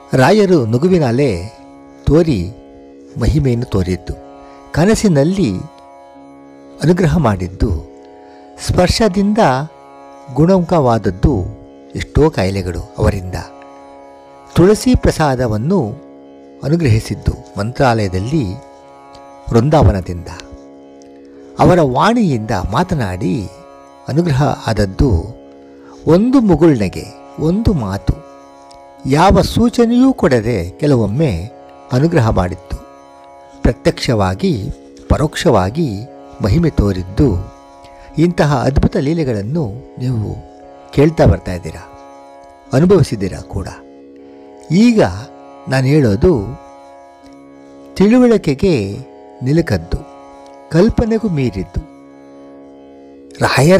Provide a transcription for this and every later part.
ರಾಯರು ನುಗುವಿನ ಅಲೆ ತೋರಿ ಮಹಿಮೆಯನ್ನು ತೋರಿದ್ದು ಕನಸಿನಲ್ಲಿ ಅನುಗ್ರಹ ಮಾಡಿದ್ದು ಸ್ಪರ್ಶದಿಂದ ಗುಣಮುಖವಾದದ್ದು ಎಷ್ಟೋ ಕಾಯಿಲೆಗಳು ಅವರಿಂದ ತುಳಸಿ ಪ್ರಸಾದವನ್ನು ಅನುಗ್ರಹಿಸಿದ್ದು ಮಂತ್ರಾಲಯದಲ್ಲಿ ವೃಂದಾವನದಿಂದ ಅವರ ವಾಣಿಯಿಂದ ಮಾತನಾಡಿ ಅನುಗ್ರಹ ಆದದ್ದು ಒಂದು ಮುಗುಳ್ನಗೆ ಒಂದು ಮಾತು ಯಾವ ಸೂಚನೆಯೂ ಕೊಡದೆ ಕೆಲವೊಮ್ಮೆ ಅನುಗ್ರಹ ಮಾಡಿತ್ತು ಪ್ರತ್ಯಕ್ಷವಾಗಿ ಪರೋಕ್ಷವಾಗಿ ಮಹಿಮೆ ತೋರಿದ್ದು ಇಂತಹ ಅದ್ಭುತ ಲೀಲೆಗಳನ್ನು ನೀವು ಕೇಳ್ತಾ ಬರ್ತಾ ಇದ್ದೀರಾ ಅನುಭವಿಸಿದ್ದೀರಾ ಕೂಡ ಈಗ ನಾನು ಹೇಳೋದು ತಿಳುವಳಿಕೆಗೆ ನಿಲುಕದ್ದು ಕಲ್ಪನೆಗೂ ಮೀರಿದ್ದು ರಾಯರ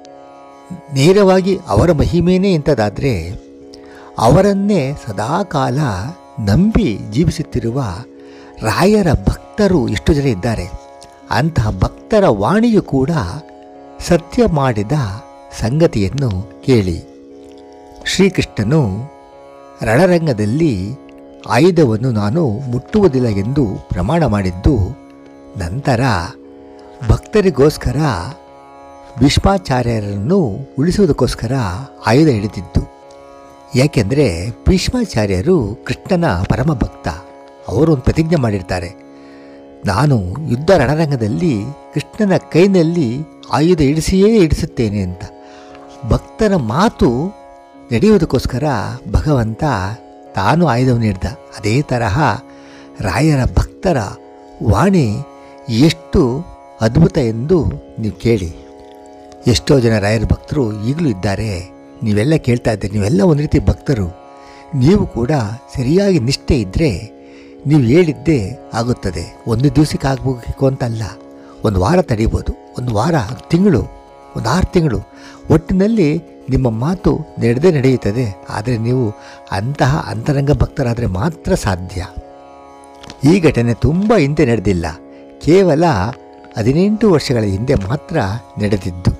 ನೇರವಾಗಿ ಅವರ ಮಹಿಮೇನೇ ಇಂಥದ್ದಾದರೆ ಅವರನ್ನೇ ಸದಾಕಾಲ ನಂಬಿ ಜೀವಿಸುತ್ತಿರುವ ರಾಯರ ಭಕ್ತರು ಎಷ್ಟು ಜನ ಇದ್ದಾರೆ ಅಂತಹ ಭಕ್ತರ ವಾಣಿಯು ಕೂಡ ಸತ್ಯ ಮಾಡಿದ ಸಂಗತಿಯನ್ನು ಕೇಳಿ ಶ್ರೀಕೃಷ್ಣನು ರಣರಂಗದಲ್ಲಿ ಆಯುಧವನ್ನು ನಾನು ಮುಟ್ಟುವುದಿಲ್ಲ ಎಂದು ಪ್ರಮಾಣ ಮಾಡಿದ್ದು ನಂತರ ಭಕ್ತರಿಗೋಸ್ಕರ ಭೀಷ್ಮಾಚಾರ್ಯರನ್ನು ಉಳಿಸುವುದಕ್ಕೋಸ್ಕರ ಆಯುಧ ಹಿಡಿದಿದ್ದು ಯಾಕೆಂದರೆ ಭೀಷ್ಮಾಚಾರ್ಯರು ಕೃಷ್ಣನ ಪರಮ ಭಕ್ತ ಅವರು ಒಂದು ಪ್ರತಿಜ್ಞೆ ಮಾಡಿರ್ತಾರೆ ನಾನು ಯುದ್ಧ ರಣರಂಗದಲ್ಲಿ ಕೃಷ್ಣನ ಕೈನಲ್ಲಿ ಆಯುಧ ಇಡಿಸಿಯೇ ಇಡಿಸುತ್ತೇನೆ ಅಂತ ಭಕ್ತರ ಮಾತು ನಡೆಯುವುದಕ್ಕೋಸ್ಕರ ಭಗವಂತ ತಾನು ಆಯುಧವನ್ನು ಹಿಡ್ದ ಅದೇ ತರಹ ರಾಯರ ಭಕ್ತರ ವಾಣಿ ಎಷ್ಟು ಅದ್ಭುತ ಎಂದು ನೀವು ಕೇಳಿ ಎಷ್ಟೋ ಜನ ರಾಯರ ಭಕ್ತರು ಈಗಲೂ ಇದ್ದಾರೆ ನೀವೆಲ್ಲ ಕೇಳ್ತಾ ಇದ್ದೀರಿ ನೀವೆಲ್ಲ ಒಂದು ರೀತಿ ಭಕ್ತರು ನೀವು ಕೂಡ ಸರಿಯಾಗಿ ನಿಷ್ಠೆ ಇದ್ದರೆ ನೀವು ಹೇಳಿದ್ದೇ ಆಗುತ್ತದೆ ಒಂದು ದಿವಸಕ್ಕೆ ಆಗಬೇಕು ಅಂತಲ್ಲ ಒಂದು ವಾರ ತಡೀಬೋದು ಒಂದು ವಾರ ಒಂದು ತಿಂಗಳು ಒಂದು ಆರು ತಿಂಗಳು ಒಟ್ಟಿನಲ್ಲಿ ನಿಮ್ಮ ಮಾತು ನಡೆದೇ ನಡೆಯುತ್ತದೆ ಆದರೆ ನೀವು ಅಂತಹ ಅಂತರಂಗ ಭಕ್ತರಾದರೆ ಮಾತ್ರ ಸಾಧ್ಯ ಈ ಘಟನೆ ತುಂಬ ಹಿಂದೆ ನಡೆದಿಲ್ಲ ಕೇವಲ ಹದಿನೆಂಟು ವರ್ಷಗಳ ಹಿಂದೆ ಮಾತ್ರ ನಡೆದಿದ್ದು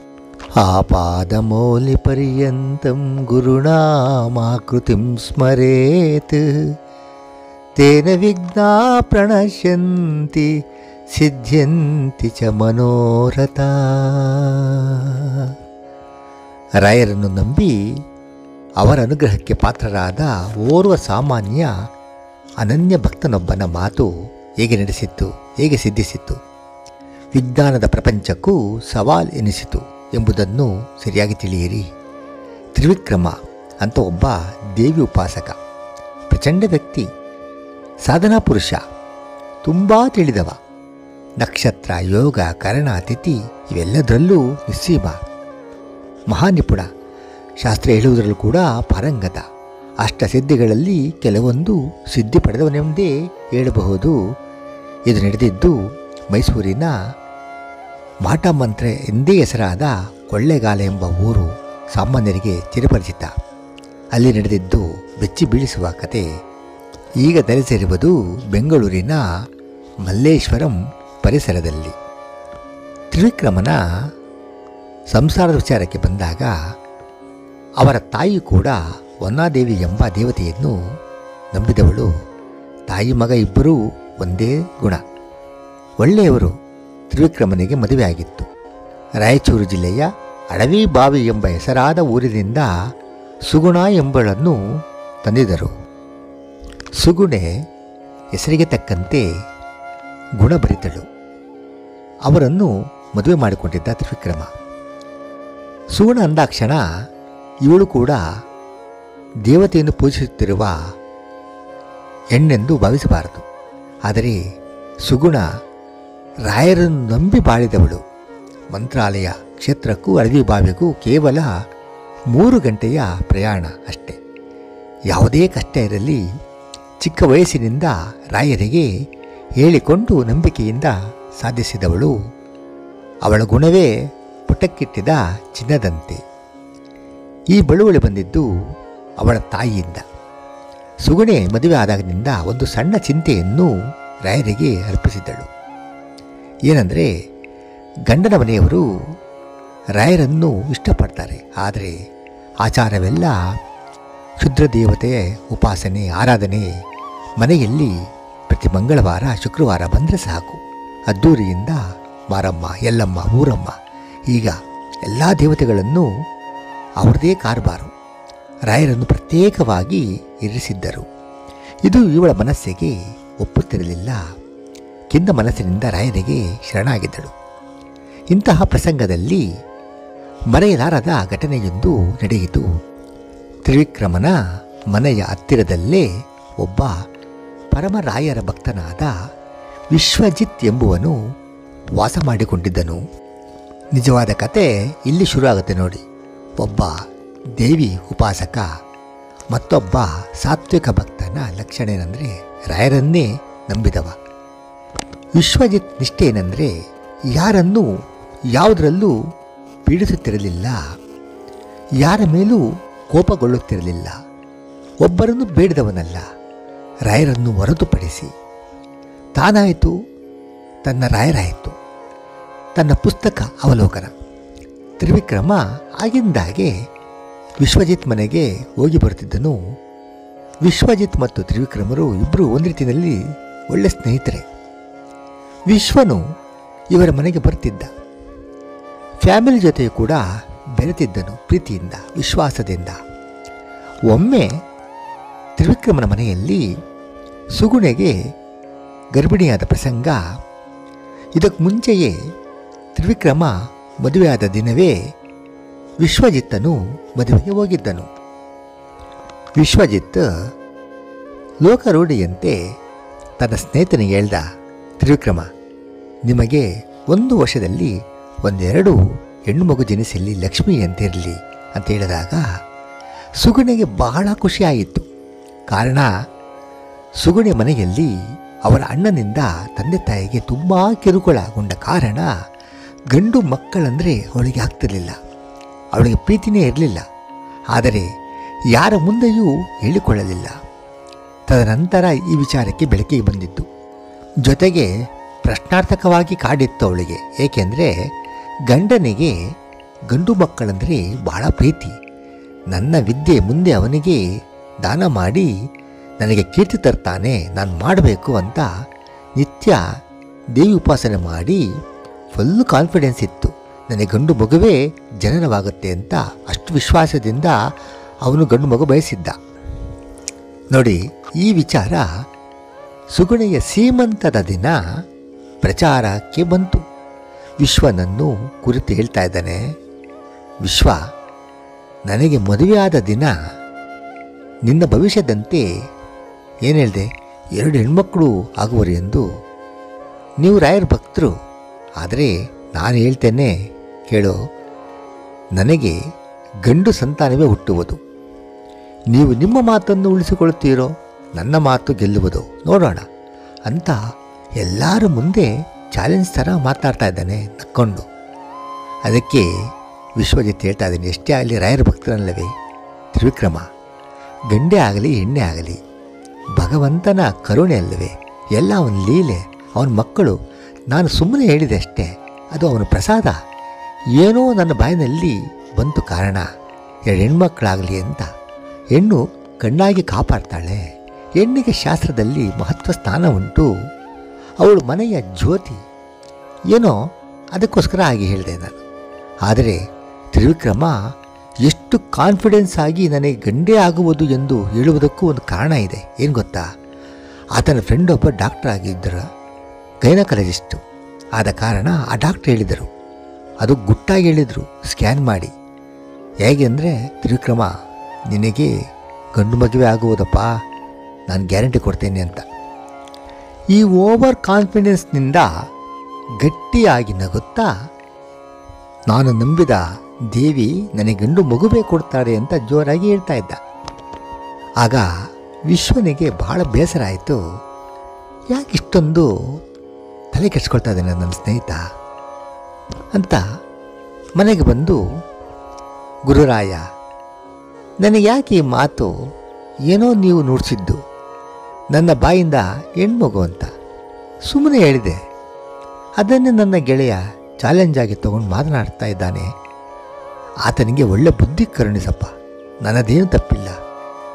ಆಪಾದಮೌಲಿ ಪರ್ಯಂತಂ ಗುರುಣಾಮಾಕೃತಿಂ ಸ್ಮರೇತ್ ತೇನ ವಿಘ್ನಾ ಪ್ರಣಶ್ಯಂತಿ ಸಿದ್ಧ್ಯಂತಿ ಚ ಮನೋರಥ ರಾಯರನ್ನು ನಂಬಿ ಅವರ ಅನುಗ್ರಹಕ್ಕೆ ಪಾತ್ರರಾದ ಓರ್ವ ಸಾಮಾನ್ಯ ಅನನ್ಯ ಭಕ್ತನೊಬ್ಬನ ಮಾತು ಹೇಗೆ ನಡೆಸಿತ್ತು ಹೇಗೆ ಸಿದ್ಧಿಸಿತ್ತು ವಿಜ್ಞಾನದ ಪ್ರಪಂಚಕ್ಕೂ ಸವಾಲ್ ಎನಿಸಿತು ಎಂಬುದನ್ನು ಸರಿಯಾಗಿ ತಿಳಿಯಿರಿ ತ್ರಿವಿಕ್ರಮ ಅಂತ ಒಬ್ಬ ದೇವಿ ಉಪಾಸಕ ಪ್ರಚಂಡ ವ್ಯಕ್ತಿ ಸಾಧನಾ ಪುರುಷ ತುಂಬ ತಿಳಿದವ ನಕ್ಷತ್ರ ಯೋಗ ಕರ್ಣ ತಿಥಿ ಇವೆಲ್ಲದರಲ್ಲೂ ನಿಸ್ಸೀಮ ಮಹಾನಿಪುಣ ಶಾಸ್ತ್ರ ಹೇಳುವುದರಲ್ಲೂ ಕೂಡ ಪಾರಂಗತ ಅಷ್ಟಸಿದ್ಧಿಗಳಲ್ಲಿ ಕೆಲವೊಂದು ಸಿದ್ಧಿ ಪಡೆದವನೆಂದೇ ಹೇಳಬಹುದು ಇದು ನಡೆದಿದ್ದು ಮೈಸೂರಿನ ಮಾಟಮಂತ್ರೆ ಎಂದೇ ಹೆಸರಾದ ಕೊಳ್ಳೇಗಾಲ ಎಂಬ ಊರು ಸಾಮಾನ್ಯರಿಗೆ ಚಿರಪರಿಚಿತ ಅಲ್ಲಿ ನಡೆದಿದ್ದು ಬೆಚ್ಚಿ ಬೀಳಿಸುವ ಕತೆ ಈಗ ನೆಲೆಸಿರುವುದು ಬೆಂಗಳೂರಿನ ಮಲ್ಲೇಶ್ವರಂ ಪರಿಸರದಲ್ಲಿ ತ್ರಿವಿಕ್ರಮನ ಸಂಸಾರದ ವಿಚಾರಕ್ಕೆ ಬಂದಾಗ ಅವರ ತಾಯಿ ಕೂಡ ವನ್ನಾದೇವಿ ಎಂಬ ದೇವತೆಯನ್ನು ನಂಬಿದವಳು ತಾಯಿ ಮಗ ಇಬ್ಬರೂ ಒಂದೇ ಗುಣ ಒಳ್ಳೆಯವರು ತ್ರಿವಿಕ್ರಮನಿಗೆ ಮದುವೆಯಾಗಿತ್ತು ರಾಯಚೂರು ಜಿಲ್ಲೆಯ ಅಡವಿ ಬಾವಿ ಎಂಬ ಹೆಸರಾದ ಊರಿನಿಂದ ಸುಗುಣ ಎಂಬಳನ್ನು ತಂದಿದರು ಸುಗುಣೆ ಹೆಸರಿಗೆ ತಕ್ಕಂತೆ ಗುಣಭರಿತಳು ಅವರನ್ನು ಮದುವೆ ಮಾಡಿಕೊಂಡಿದ್ದ ತ್ರಿವಿಕ್ರಮ ಸುಗುಣ ಅಂದಾಕ್ಷಣ ಇವಳು ಕೂಡ ದೇವತೆಯನ್ನು ಪೂಜಿಸುತ್ತಿರುವ ಹೆಣ್ಣೆಂದು ಭಾವಿಸಬಾರದು ಆದರೆ ಸುಗುಣ ರಾಯರನ್ನು ನಂಬಿ ಬಾಳಿದವಳು ಮಂತ್ರಾಲಯ ಕ್ಷೇತ್ರಕ್ಕೂ ಅಡವಿ ಬಾವಿಗೂ ಕೇವಲ ಮೂರು ಗಂಟೆಯ ಪ್ರಯಾಣ ಅಷ್ಟೆ ಯಾವುದೇ ಕಷ್ಟ ಇರಲಿ ಚಿಕ್ಕ ವಯಸ್ಸಿನಿಂದ ರಾಯರಿಗೆ ಹೇಳಿಕೊಂಡು ನಂಬಿಕೆಯಿಂದ ಸಾಧಿಸಿದವಳು ಅವಳ ಗುಣವೇ ಪುಟಕ್ಕಿಟ್ಟಿದ ಚಿನ್ನದಂತೆ ಈ ಬಳುವಳಿ ಬಂದಿದ್ದು ಅವಳ ತಾಯಿಯಿಂದ ಸುಗುಣೆ ಮದುವೆ ಆದಾಗಿನಿಂದ ಒಂದು ಸಣ್ಣ ಚಿಂತೆಯನ್ನು ರಾಯರಿಗೆ ಅರ್ಪಿಸಿದಳು ಏನಂದರೆ ಗಂಡನ ಮನೆಯವರು ರಾಯರನ್ನು ಇಷ್ಟಪಡ್ತಾರೆ ಆದರೆ ಆಚಾರವೆಲ್ಲ ಕ್ಷುದ್ರ ದೇವತೆಯ ಉಪಾಸನೆ ಆರಾಧನೆ ಮನೆಯಲ್ಲಿ ಪ್ರತಿ ಮಂಗಳವಾರ ಶುಕ್ರವಾರ ಬಂದರೆ ಸಾಕು ಅದ್ದೂರಿಯಿಂದ ಮಾರಮ್ಮ ಎಲ್ಲಮ್ಮ ಊರಮ್ಮ ಈಗ ಎಲ್ಲ ದೇವತೆಗಳನ್ನು ಅವರದೇ ಕಾರ್ಬಾರು ರಾಯರನ್ನು ಪ್ರತ್ಯೇಕವಾಗಿ ಇರಿಸಿದ್ದರು ಇದು ಇವಳ ಮನಸ್ಸಿಗೆ ಒಪ್ಪುತ್ತಿರಲಿಲ್ಲ ಕಿಂದ ಮನಸ್ಸಿನಿಂದ ರಾಯರಿಗೆ ಶರಣಾಗಿದ್ದಳು ಇಂತಹ ಪ್ರಸಂಗದಲ್ಲಿ ಮರೆಯಲಾರದ ಘಟನೆಯೊಂದು ನಡೆಯಿತು ತ್ರಿವಿಕ್ರಮನ ಮನೆಯ ಹತ್ತಿರದಲ್ಲೇ ಒಬ್ಬ ಪರಮರಾಯರ ಭಕ್ತನಾದ ವಿಶ್ವಜಿತ್ ಎಂಬುವನು ವಾಸ ಮಾಡಿಕೊಂಡಿದ್ದನು ನಿಜವಾದ ಕತೆ ಇಲ್ಲಿ ಶುರು ಆಗುತ್ತೆ ನೋಡಿ ಒಬ್ಬ ದೇವಿ ಉಪಾಸಕ ಮತ್ತೊಬ್ಬ ಸಾತ್ವಿಕ ಭಕ್ತನ ಲಕ್ಷಣ ಏನಂದರೆ ರಾಯರನ್ನೇ ನಂಬಿದವ ವಿಶ್ವಜಿತ್ ನಿಷ್ಠೆ ಏನಂದರೆ ಯಾರನ್ನೂ ಯಾವುದರಲ್ಲೂ ಪೀಡಿಸುತ್ತಿರಲಿಲ್ಲ ಯಾರ ಮೇಲೂ ಕೋಪಗೊಳ್ಳುತ್ತಿರಲಿಲ್ಲ ಒಬ್ಬರನ್ನು ಬೇಡಿದವನಲ್ಲ ರಾಯರನ್ನು ಹೊರತುಪಡಿಸಿ ತಾನಾಯಿತು ತನ್ನ ರಾಯರಾಯಿತು ತನ್ನ ಪುಸ್ತಕ ಅವಲೋಕನ ತ್ರಿವಿಕ್ರಮ ಆಗಿಂದಾಗೆ ವಿಶ್ವಜಿತ್ ಮನೆಗೆ ಹೋಗಿ ಬರುತ್ತಿದ್ದನು ವಿಶ್ವಜಿತ್ ಮತ್ತು ತ್ರಿವಿಕ್ರಮರು ಇಬ್ಬರು ಒಂದು ರೀತಿಯಲ್ಲಿ ಒಳ್ಳೆ ಸ್ನೇಹಿತರೆ ವಿಶ್ವನು ಇವರ ಮನೆಗೆ ಬರ್ತಿದ್ದ ಫ್ಯಾಮಿಲಿ ಜೊತೆ ಕೂಡ ಬೆರೆತಿದ್ದನು ಪ್ರೀತಿಯಿಂದ ವಿಶ್ವಾಸದಿಂದ ಒಮ್ಮೆ ತ್ರಿವಿಕ್ರಮನ ಮನೆಯಲ್ಲಿ ಸುಗುಣೆಗೆ ಗರ್ಭಿಣಿಯಾದ ಪ್ರಸಂಗ ಇದಕ್ಕೆ ಮುಂಚೆಯೇ ತ್ರಿವಿಕ್ರಮ ಮದುವೆಯಾದ ದಿನವೇ ವಿಶ್ವಜಿತ್ತನು ಮದುವೆಗೆ ಹೋಗಿದ್ದನು ವಿಶ್ವಜಿತ್ ಲೋಕರೂಢಿಯಂತೆ ತನ್ನ ಸ್ನೇಹಿತನಿಗೆ ಹೇಳ್ದ ತ್ರಿವಿಕ್ರಮ ನಿಮಗೆ ಒಂದು ವರ್ಷದಲ್ಲಿ ಒಂದೆರಡು ಹೆಣ್ಣು ಮಗು ಜನಿಸಲಿ ಲಕ್ಷ್ಮಿ ಅಂತಿರಲಿ ಅಂತ ಹೇಳಿದಾಗ ಸುಗುಣಿಗೆ ಬಹಳ ಖುಷಿಯಾಯಿತು ಕಾರಣ ಸುಗುಣಿ ಮನೆಯಲ್ಲಿ ಅವರ ಅಣ್ಣನಿಂದ ತಂದೆ ತಾಯಿಗೆ ತುಂಬ ಕಿರುಕುಳಗೊಂಡ ಕಾರಣ ಗಂಡು ಮಕ್ಕಳಂದರೆ ಅವಳಿಗೆ ಆಗ್ತಿರಲಿಲ್ಲ ಅವಳಿಗೆ ಪ್ರೀತಿನೇ ಇರಲಿಲ್ಲ ಆದರೆ ಯಾರ ಮುಂದೆಯೂ ಹೇಳಿಕೊಳ್ಳಲಿಲ್ಲ ತದನಂತರ ಈ ವಿಚಾರಕ್ಕೆ ಬೆಳಕಿಗೆ ಬಂದಿತ್ತು ಜೊತೆಗೆ ಪ್ರಶ್ನಾರ್ಥಕವಾಗಿ ಕಾಡಿತ್ತು ಅವಳಿಗೆ ಏಕೆಂದರೆ ಗಂಡನಿಗೆ ಗಂಡು ಮಕ್ಕಳಂದರೆ ಬಹಳ ಪ್ರೀತಿ ನನ್ನ ವಿದ್ಯೆ ಮುಂದೆ ಅವನಿಗೆ ದಾನ ಮಾಡಿ ನನಗೆ ಕೀರ್ತಿ ತರ್ತಾನೆ ನಾನು ಮಾಡಬೇಕು ಅಂತ ನಿತ್ಯ ದೇವಿ ಉಪಾಸನೆ ಮಾಡಿ ಫುಲ್ ಕಾನ್ಫಿಡೆನ್ಸ್ ಇತ್ತು ನನಗೆ ಗಂಡು ಮಗುವೇ ಜನನವಾಗುತ್ತೆ ಅಂತ ಅಷ್ಟು ವಿಶ್ವಾಸದಿಂದ ಅವನು ಗಂಡು ಮಗು ಬಯಸಿದ್ದ ನೋಡಿ ಈ ವಿಚಾರ ಸುಗುಣೆಯ ಸೀಮಂತದ ದಿನ ಪ್ರಚಾರಕ್ಕೆ ಬಂತು ವಿಶ್ವನನ್ನು ಕುರಿತು ಹೇಳ್ತಾ ಇದ್ದಾನೆ ವಿಶ್ವ ನನಗೆ ಮದುವೆಯಾದ ದಿನ ನಿನ್ನ ಭವಿಷ್ಯದಂತೆ ಏನು ಹೇಳಿದೆ ಎರಡು ಹೆಣ್ಮಕ್ಕಳು ಆಗುವರು ಎಂದು ನೀವು ರಾಯರ ಭಕ್ತರು ಆದರೆ ನಾನು ಹೇಳ್ತೇನೆ ಕೇಳು ನನಗೆ ಗಂಡು ಸಂತಾನವೇ ಹುಟ್ಟುವುದು ನೀವು ನಿಮ್ಮ ಮಾತನ್ನು ಉಳಿಸಿಕೊಳ್ಳುತ್ತೀರೋ ನನ್ನ ಮಾತು ಗೆಲ್ಲುವುದು ನೋಡೋಣ ಅಂತ ಎಲ್ಲರ ಮುಂದೆ ಚಾಲೆಂಜ್ ಥರ ಮಾತಾಡ್ತಾ ಇದ್ದಾನೆ ನಕ್ಕೊಂಡು ಅದಕ್ಕೆ ವಿಶ್ವಜಿತ್ ಹೇಳ್ತಾ ಇದ್ದೀನಿ ಎಷ್ಟೇ ಆಗಲಿ ರಾಯರ ಭಕ್ತರಲ್ಲವೇ ತ್ರಿವಿಕ್ರಮ ಗಂಡೆ ಆಗಲಿ ಹೆಣ್ಣೆ ಆಗಲಿ ಭಗವಂತನ ಕರುಣೆ ಅಲ್ಲವೇ ಎಲ್ಲ ಅವನ ಲೀಲೆ ಅವನ ಮಕ್ಕಳು ನಾನು ಸುಮ್ಮನೆ ಹೇಳಿದೆ ಅಷ್ಟೇ ಅದು ಅವನ ಪ್ರಸಾದ ಏನೋ ನನ್ನ ಬಾಯಿನಲ್ಲಿ ಬಂತು ಕಾರಣ ಎರಡು ಹೆಣ್ಮಕ್ಕಳಾಗಲಿ ಅಂತ ಹೆಣ್ಣು ಕಣ್ಣಾಗಿ ಕಾಪಾಡ್ತಾಳೆ ಹೆಣ್ಣಿಗೆ ಶಾಸ್ತ್ರದಲ್ಲಿ ಮಹತ್ವ ಸ್ಥಾನ ಉಂಟು ಅವಳು ಮನೆಯ ಜ್ಯೋತಿ ಏನೋ ಅದಕ್ಕೋಸ್ಕರ ಹಾಗೆ ಹೇಳಿದೆ ನಾನು ಆದರೆ ತ್ರಿವಿಕ್ರಮ ಎಷ್ಟು ಕಾನ್ಫಿಡೆನ್ಸ್ ಆಗಿ ನನಗೆ ಗಂಡೇ ಆಗುವುದು ಎಂದು ಹೇಳುವುದಕ್ಕೂ ಒಂದು ಕಾರಣ ಇದೆ ಏನು ಗೊತ್ತಾ ಆತನ ಫ್ರೆಂಡ್ ಒಬ್ಬ ಡಾಕ್ಟರ್ ಆಗಿದ್ದರು ಗೈನಕಾಲಜಿಸ್ಟು ಆದ ಕಾರಣ ಆ ಡಾಕ್ಟರ್ ಹೇಳಿದರು ಅದು ಗುಟ್ಟಾಗಿ ಹೇಳಿದರು ಸ್ಕ್ಯಾನ್ ಮಾಡಿ ಹೇಗೆ ಅಂದರೆ ತ್ರಿವಿಕ್ರಮ ನಿನಗೆ ಗಂಡು ಮದುವೆ ಆಗುವುದಪ್ಪ ನಾನು ಗ್ಯಾರಂಟಿ ಕೊಡ್ತೇನೆ ಅಂತ ಈ ಓವರ್ ಕಾನ್ಫಿಡೆನ್ಸ್ನಿಂದ ಗಟ್ಟಿಯಾಗಿ ನಗುತ್ತಾ ನಾನು ನಂಬಿದ ದೇವಿ ನನಗೆ ಗಂಡು ಮಗುವೇ ಕೊಡ್ತಾಳೆ ಅಂತ ಜೋರಾಗಿ ಹೇಳ್ತಾ ಇದ್ದ ಆಗ ವಿಶ್ವನಿಗೆ ಬಹಳ ಬೇಸರ ಆಯಿತು ಯಾಕೆ ಇಷ್ಟೊಂದು ತಲೆ ಕೆಡ್ಸ್ಕೊಳ್ತಾ ಇದ್ದಾನೆ ನನ್ನ ಸ್ನೇಹಿತ ಅಂತ ಮನೆಗೆ ಬಂದು ಗುರುರಾಯ ನನಗೆ ಯಾಕೆ ಈ ಮಾತು ಏನೋ ನೀವು ನುಡಿಸಿದ್ದು ನನ್ನ ಬಾಯಿಂದ ಹೆಣ್ಮಗು ಅಂತ ಸುಮ್ಮನೆ ಹೇಳಿದೆ ಅದನ್ನೇ ನನ್ನ ಗೆಳೆಯ ಚಾಲೆಂಜ್ ಆಗಿ ತಗೊಂಡು ಮಾತನಾಡ್ತಾ ಇದ್ದಾನೆ ಆತನಿಗೆ ಒಳ್ಳೆ ಬುದ್ಧಿ ಕರುಣಿಸಪ್ಪ ನನ್ನದೇನು ತಪ್ಪಿಲ್ಲ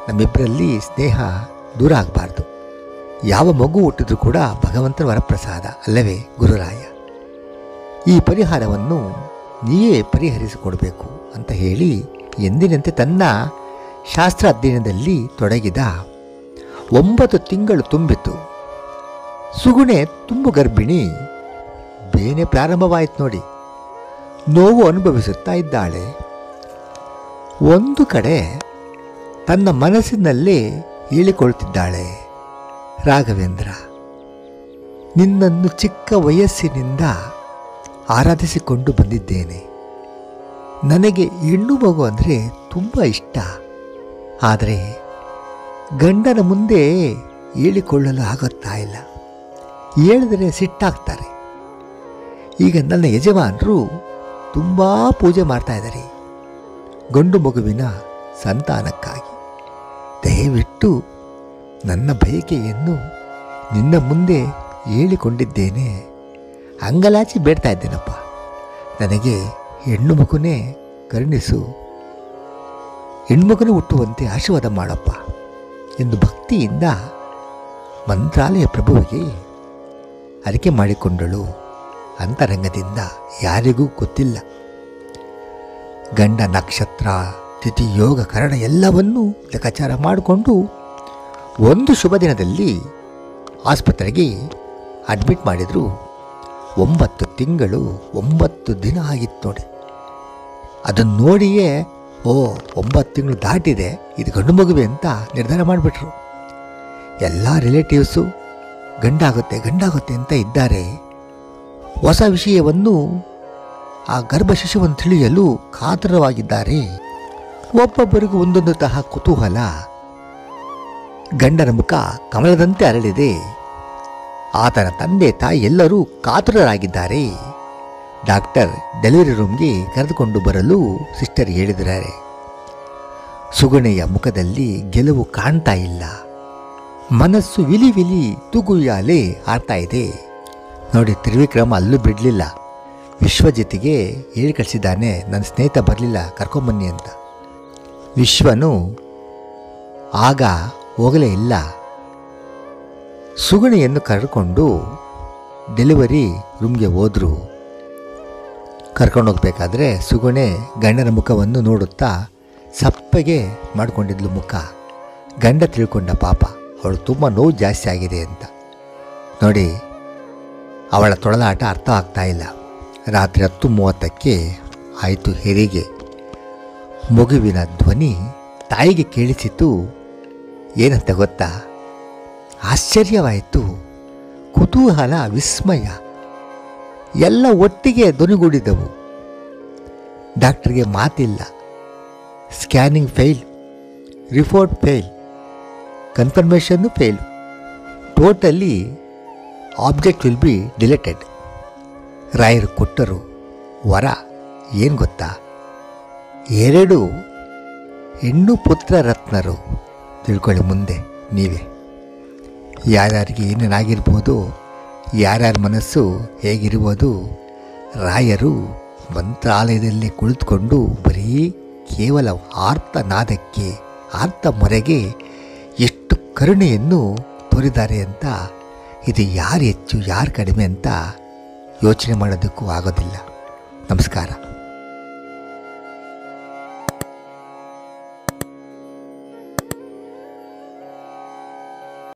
ನಮ್ಮಿಬ್ಬರಲ್ಲಿ ಸ್ನೇಹ ದೂರ ಆಗಬಾರ್ದು ಯಾವ ಮಗು ಹುಟ್ಟಿದ್ರೂ ಕೂಡ ಭಗವಂತನ ವರಪ್ರಸಾದ ಅಲ್ಲವೇ ಗುರುರಾಯ ಈ ಪರಿಹಾರವನ್ನು ನೀವೇ ಪರಿಹರಿಸಿಕೊಡಬೇಕು ಅಂತ ಹೇಳಿ ಎಂದಿನಂತೆ ತನ್ನ ಶಾಸ್ತ್ರ ಅಧ್ಯಯನದಲ್ಲಿ ತೊಡಗಿದ ಒಂಬತ್ತು ತಿಂಗಳು ತುಂಬಿತು ಸುಗುಣೆ ತುಂಬು ಗರ್ಭಿಣಿ ಬೇನೆ ಪ್ರಾರಂಭವಾಯಿತು ನೋಡಿ ನೋವು ಅನುಭವಿಸುತ್ತಾ ಇದ್ದಾಳೆ ಒಂದು ಕಡೆ ತನ್ನ ಮನಸ್ಸಿನಲ್ಲೇ ಹೇಳಿಕೊಳ್ತಿದ್ದಾಳೆ ರಾಘವೇಂದ್ರ ನಿನ್ನನ್ನು ಚಿಕ್ಕ ವಯಸ್ಸಿನಿಂದ ಆರಾಧಿಸಿಕೊಂಡು ಬಂದಿದ್ದೇನೆ ನನಗೆ ಹೆಣ್ಣು ಮಗು ಅಂದರೆ ತುಂಬ ಇಷ್ಟ ಆದರೆ ಗಂಡನ ಮುಂದೆ ಹೇಳಿಕೊಳ್ಳಲು ಆಗುತ್ತಾ ಇಲ್ಲ ಹೇಳಿದರೆ ಸಿಟ್ಟಾಗ್ತಾರೆ ಈಗ ನನ್ನ ಯಜಮಾನರು ತುಂಬ ಪೂಜೆ ಮಾಡ್ತಾ ಇದ್ದಾರೆ ಗಂಡು ಮಗುವಿನ ಸಂತಾನಕ್ಕಾಗಿ ದಯವಿಟ್ಟು ನನ್ನ ಬಯಕೆಯನ್ನು ನಿನ್ನ ಮುಂದೆ ಹೇಳಿಕೊಂಡಿದ್ದೇನೆ ಅಂಗಲಾಚಿ ಬೇಡ್ತಾ ಇದ್ದೇನಪ್ಪ ನನಗೆ ಹೆಣ್ಣು ಮಗುನೇ ಕರುಣಿಸು ಹೆಣ್ಮಗುನೇ ಹುಟ್ಟುವಂತೆ ಆಶೀರ್ವಾದ ಮಾಡಪ್ಪ ಎಂದು ಭಕ್ತಿಯಿಂದ ಮಂತ್ರಾಲಯ ಪ್ರಭುವಿಗೆ ಅರಿಕೆ ಮಾಡಿಕೊಂಡಳು ಅಂತರಂಗದಿಂದ ಯಾರಿಗೂ ಗೊತ್ತಿಲ್ಲ ಗಂಡ ನಕ್ಷತ್ರ ತಿಥಿ ಯೋಗ ಕರಣ ಎಲ್ಲವನ್ನೂ ಲೆಕ್ಕಾಚಾರ ಮಾಡಿಕೊಂಡು ಒಂದು ಶುಭ ದಿನದಲ್ಲಿ ಆಸ್ಪತ್ರೆಗೆ ಅಡ್ಮಿಟ್ ಮಾಡಿದರು ಒಂಬತ್ತು ತಿಂಗಳು ಒಂಬತ್ತು ದಿನ ಆಗಿತ್ತು ನೋಡಿ ಅದನ್ನು ನೋಡಿಯೇ ಓ ಒಂಬತ್ತು ತಿಂಗಳು ದಾಟಿದೆ ಇದು ಗಂಡು ಮಗುವೆ ಅಂತ ನಿರ್ಧಾರ ಮಾಡಿಬಿಟ್ರು ಎಲ್ಲ ರಿಲೇಟಿವ್ಸು ಗಂಡಾಗುತ್ತೆ ಗಂಡಾಗುತ್ತೆ ಅಂತ ಇದ್ದಾರೆ ಹೊಸ ವಿಷಯವನ್ನು ಆ ಗರ್ಭ ಶಿಶುವನ್ನು ತಿಳಿಯಲು ಕಾತರವಾಗಿದ್ದಾರೆ ಒಬ್ಬೊಬ್ಬರಿಗೂ ಒಂದೊಂದು ತಹ ಕುತೂಹಲ ಗಂಡನ ಮುಖ ಕಮಲದಂತೆ ಅರಳಿದೆ ಆತನ ತಂದೆ ತಾಯಿ ಎಲ್ಲರೂ ಕಾತುರರಾಗಿದ್ದಾರೆ ಡಾಕ್ಟರ್ ಡೆಲಿವರಿ ರೂಮ್ಗೆ ಕರೆದುಕೊಂಡು ಬರಲು ಸಿಸ್ಟರ್ ಹೇಳಿದ್ದಾರೆ ಸುಗುಣೆಯ ಮುಖದಲ್ಲಿ ಗೆಲುವು ಕಾಣ್ತಾ ಇಲ್ಲ ಮನಸ್ಸು ವಿಲಿ ವಿಲಿ ತೂಗುಯ್ಯಾಲೆ ಆಡ್ತಾ ಇದೆ ನೋಡಿ ತ್ರಿವಿಕ್ರಮ ಅಲ್ಲೂ ಬಿಡಲಿಲ್ಲ ವಿಶ್ವಜಿತಿಗೆ ಹೇಳಿ ಕಳಿಸಿದ್ದಾನೆ ನನ್ನ ಸ್ನೇಹಿತ ಬರಲಿಲ್ಲ ಕರ್ಕೊಂಬನ್ನಿ ಅಂತ ವಿಶ್ವನು ಆಗ ಹೋಗಲೇ ಇಲ್ಲ ಸುಗುಣಿಯನ್ನು ಕರೆದುಕೊಂಡು ಡೆಲಿವರಿ ರೂಮ್ಗೆ ಹೋದರು ಕರ್ಕೊಂಡು ಹೋಗ್ಬೇಕಾದ್ರೆ ಸುಗುಣೆ ಗಂಡನ ಮುಖವನ್ನು ನೋಡುತ್ತಾ ಸಪ್ಪಗೆ ಮಾಡಿಕೊಂಡಿದ್ಲು ಮುಖ ಗಂಡ ತಿಳ್ಕೊಂಡ ಪಾಪ ಅವಳು ತುಂಬ ನೋವು ಜಾಸ್ತಿ ಆಗಿದೆ ಅಂತ ನೋಡಿ ಅವಳ ತೊಳಲಾಟ ಅರ್ಥ ಆಗ್ತಾ ಇಲ್ಲ ರಾತ್ರಿ ಹತ್ತು ಮೂವತ್ತಕ್ಕೆ ಆಯಿತು ಹೆರಿಗೆ ಮಗುವಿನ ಧ್ವನಿ ತಾಯಿಗೆ ಕೇಳಿಸಿತು ಏನಂತ ಗೊತ್ತಾ ಆಶ್ಚರ್ಯವಾಯಿತು ಕುತೂಹಲ ವಿಸ್ಮಯ ಎಲ್ಲ ಒಟ್ಟಿಗೆ ಧ್ವನಿಗೂಡಿದವು ಡಾಕ್ಟರ್ಗೆ ಮಾತಿಲ್ಲ ಸ್ಕ್ಯಾನಿಂಗ್ ಫೇಲ್ ರಿಪೋರ್ಟ್ ಫೇಲ್ ಕನ್ಫರ್ಮೇಷನ್ನು fail totally object will be deleted ರಾಯರು ಕೊಟ್ಟರು ವರ ಏನು ಗೊತ್ತಾ ಎರಡು ಹೆಣ್ಣು ಪುತ್ರ ರತ್ನರು ತಿಳ್ಕೊಳ್ಳಿ ಮುಂದೆ ನೀವೇ ಯಾರ್ಯಾರಿಗೆ ಏನೇನಾಗಿರ್ಬೋದು ಯಾರ್ಯಾರ ಮನಸ್ಸು ಹೇಗಿರ್ಬೋದು ರಾಯರು ಮಂತ್ರಾಲಯದಲ್ಲಿ ಕುಳಿತುಕೊಂಡು ಬರೀ ಕೇವಲ ಆರ್ತನಾದಕ್ಕೆ ಆರ್ತ ಮೊರೆಗೆ ಎಷ್ಟು ಕರುಣೆಯನ್ನು ತೋರಿದ್ದಾರೆ ಅಂತ ಇದು ಯಾರು ಹೆಚ್ಚು ಯಾರು ಕಡಿಮೆ ಅಂತ ಯೋಚನೆ ಮಾಡೋದಕ್ಕೂ ಆಗೋದಿಲ್ಲ ನಮಸ್ಕಾರ